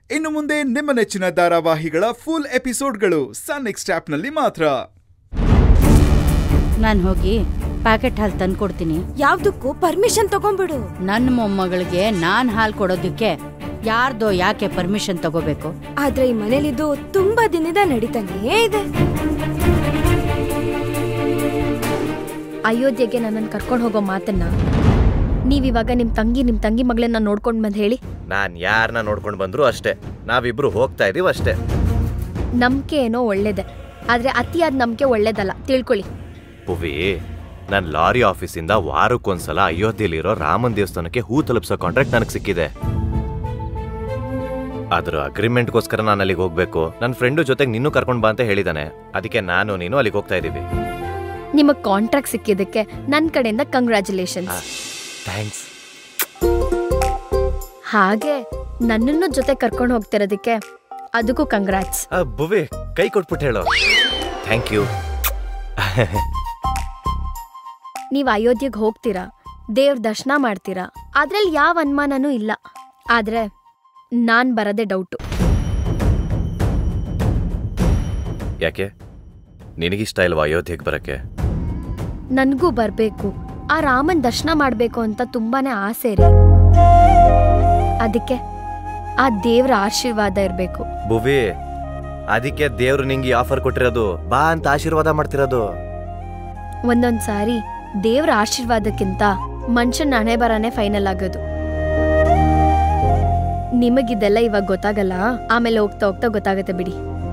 ಇನ್ನು ಮುಂದೆ ನಿಮ್ಮ ನೆಚ್ಚಿನ ಧಾರಾವಾಹಿಗಳ ಫುಲ್ ಎಪಿಸೋಡ್ಗಳು ಸನ್ ನೆಕ್ಸ್ಟ್ ಆಪ್ನಲ್ಲಿ ಮಾತ್ರ ನಾನು ಹೋಗಿ ಪ್ಯಾಕೆಟ್ ಹಾಲು ತಂದ್ಕೊಡ್ತೀನಿ ಯಾವ್ದಕ್ಕೂ ಪರ್ಮಿಷನ್ ತಗೊಂಡ್ಬಿಡು ನನ್ನ ಮೊಮ್ಮಗಳಿಗೆ ನಾನ್ ಹಾಲು ಕೊಡೋದಕ್ಕೆ ಯಾರ್ದೋ ಯಾಕೆ ಪರ್ಮಿಷನ್ ತಗೋಬೇಕು ಆದ್ರೆ ಈ ಮನೇಲಿದ್ದು ತುಂಬಾ ದಿನದ ನಡೀತಾನೇ ಇದೆ ಅಯೋಧ್ಯೆಗೆ ನನ್ನನ್ನು ಕರ್ಕೊಂಡು ಹೋಗೋ ಮಾತನ್ನ ನೀವಿವಾಗ ನಿಮ್ಮ ತಂಗಿ ನಿಮ್ಮ ತಂಗಿ ಮಗಳನ್ನ ನೋಡ್ಕೊಂಡು ಬಂದು ಹೇಳಿ ನಾನ್ ಯಾರನ್ನ ನೋಡ್ಕೊಂಡು ಬಂದ್ರು ಅಷ್ಟೇ ನಾವಿಬ್ರು ಹೋಗ್ತಾ ಇದೀವಿ ಅಷ್ಟೇ ನಂಬಿಕೆ ಏನೋ ಒಳ್ಳೇದೆ ಆದರೆ ಅತಿಯಾದ ನಂಬಿಕೆ ಒಳ್ಳೇದಲ್ಲ ತಿಳ್ಕೊಳ್ಳಿ ಪುವಿ ನನ್ ಲಾರಿ ಆಫೀಸಿಂದ ವಾರಕ್ಕೊಂದ್ಸಲ ಅಯೋಧ್ಯೆಯಲ್ಲಿರೋ ರಾಮನ್ ದೇವಸ್ಥಾನಕ್ಕೆ ಹೂ ತಲುಪಿಸೋ ಕಾಂಟ್ರಾಕ್ಟ್ ನನಗೆ ಸಿಕ್ಕಿದೆ ಅದ್ರ ಅಗ್ರಿಮೆಂಟ್ಗೋಸ್ಕರ ನಾನು ಅಲ್ಲಿಗೆ ಹೋಗ್ಬೇಕು ನನ್ನ ಫ್ರೆಂಡು ಜೊತೆಗೆ ನಿನ್ನೂ ಕರ್ಕೊಂಡು ಬಾ ಅಂತ ಹೇಳಿದಾನೆ ಅದಕ್ಕೆ ನಾನು ನೀನು ಅಲ್ಲಿಗೆ ಹೋಗ್ತಾ ಇದೀವಿ ನಿಮಗೆ ಕಾಂಟ್ರಾಕ್ಟ್ ಸಿಕ್ಕಿದ್ದಕ್ಕೆ ನನ್ನ ಕಡೆಯಿಂದ ಕಂಗ್ರ್ಯಾಚುಲೇಷನ್ಸ್ ಥ್ಯಾಂಕ್ಸ್ ಹಾಗೆ ನನ್ನನ್ನು ಜೊತೆ ಕರ್ಕೊಂಡು ಹೋಗ್ತಿರೋದಕ್ಕೆ ಅದಕ್ಕೂ ಕಂಗ್ರಾಟ್ಸ್ ಬುವಿ ಕೈ ಕೊಟ್ಬಿಟ್ಟು ಹೇಳು ಥ್ಯಾಂಕ್ ಯು ನೀವು ಅಯೋಧ್ಯೆಗೆ ಹೋಗ್ತೀರಾ ದೇವ್ರ ದರ್ಶನ ಮಾಡ್ತೀರಾ ಅದ್ರಲ್ಲಿ ಯಾವ ಅನುಮಾನನೂ ಇಲ್ಲ ಆದ್ರೆ ನಾನ್ ಬರದೆ ಡೌಟು ಯಾಕೆ ನಿನಗಿಷ್ಟ ಇಲ್ವಾ ಅಯೋಧ್ಯೆಗೆ ಬರಕ್ಕೆ ನನ್ಗೂ ಬರ್ಬೇಕು ಆ ರಾಮನ್ ದರ್ಶನ ಮಾಡ್ಬೇಕು ಅಂತ ತುಂಬಾನೇ ಆಸೆ ರೀ ಅದಕ್ಕೆ ಆ ದೇವ್ರ ಆಶೀರ್ವಾದ ಇರ್ಬೇಕು ಭುವಿ ಅದಕ್ಕೆ ದೇವ್ರು ನಿಂಗೆ ಆಫರ್ ಕೊಟ್ಟಿರೋದು ಬಾ ಅಂತ ಆಶೀರ್ವಾದ ಮಾಡ್ತಿರೋದು ಒಂದೊಂದ್ ಸಾರಿ ದೇವ್ರ ಆಶೀರ್ವಾದಕ್ಕಿಂತ ಮನುಷ್ಯನ ಹಣೆ ಬರನೇ ಫೈನಲ್ ಆಗೋದು ನಿಮಗಿದೆಲ್ಲ ಇವಾಗ ಗೊತ್ತಾಗಲ್ಲ ಆಮೇಲೆ ಹೋಗ್ತಾ ಹೋಗ್ತಾ ಗೊತ್ತಾಗತ್ತೆ ಬಿಡಿ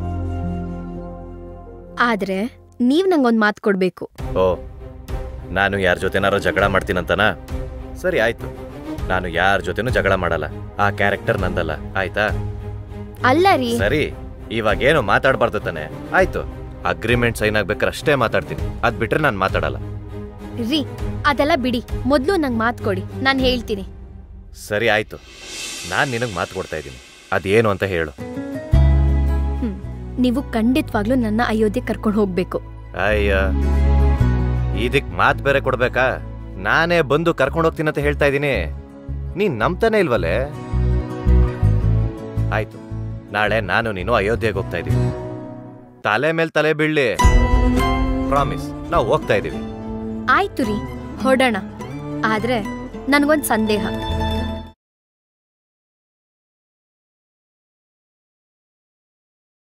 ಆದ್ರೆ ನೀವ್ ನಂಗೊಂದ್ ಮಾತು ಕೊಡ್ಬೇಕು ಓ ನಾನು ಯಾರ ಜೊತೆನಾರೋ ಜಗಳ ಮಾಡ್ತೀನಂತನಾ ಸರಿ ಆಯ್ತು ನಾನು ಯಾರ ಜೊತೆನೂ ಜಗಳ ಮಾಡಲ್ಲ ಆ ಕ್ಯಾರೆಕ್ಟರ್ ನಂದಲ್ಲ ಆಯ್ತಾ ಅಲ್ಲ ರೀ ಸರಿ ಇವಾಗ ಏನು ಮಾತಾಡ್ಬಾರ್ದು ತಾನೆ ಆಯ್ತು ಅಗ್ರಿಮೆಂಟ್ ಸೈನ್ ಆಗ್ಬೇಕಾದ್ರೆ ಅಷ್ಟೇ ಮಾತಾಡ್ತೀನಿ ಅದ್ ಬಿಟ್ರೆ ನಾನು ಮಾತಾಡಲ್ಲ ರೀ ಅದೆಲ್ಲ ಬಿಡಿ ಮೊದ್ಲು ನಂಗೆ ಮಾತು ಕೊಡಿ ನಾನು ಹೇಳ್ತೀನಿ ಸರಿ ಆಯ್ತು ನಾನು ನಿನಗೆ ಮಾತು ಕೊಡ್ತಾ ಇದ್ದೀನಿ ಅದೇನು ಅಂತ ಹೇಳು ಹ್ಮ್ ನೀವು ಖಂಡಿತವಾಗ್ಲೂ ನನ್ನ ಅಯೋಧ್ಯೆ ಕರ್ಕೊಂಡು ಹೋಗ್ಬೇಕು ಅಯ್ಯ ಇದಕ್ ಮಾತ್ ಬೇರೆ ಕೊಡ್ಬೇಕಾ ನಾನೇ ಬಂದು ಕರ್ಕೊಂಡು ಹೋಗ್ತೀನಿ ಅಂತ ಹೇಳ್ತಾ ಇದ್ದೀನಿ ನೀನ್ ನಂಬ್ತಾನೆ ಇಲ್ವಲ್ಲೇ ಆಯ್ತು ನಾಳೆ ನಾನು ನೀನು ಅಯೋಧ್ಯೆಗೆ ಹೋಗ್ತಾ ಇದೀವಿ ತಲೆ ಮೇಲೆ ತಲೆ ಬೀಳ್ಲಿ ಪ್ರಾಮಿಸ್ ನಾವು ಹೋಗ್ತಾ ಇದೀವಿ ಆಯ್ತು ರೀ ಹೊಡೋಣ ಆದ್ರೆ ನನ್ಗೊಂದ್ ಸಂದೇಹ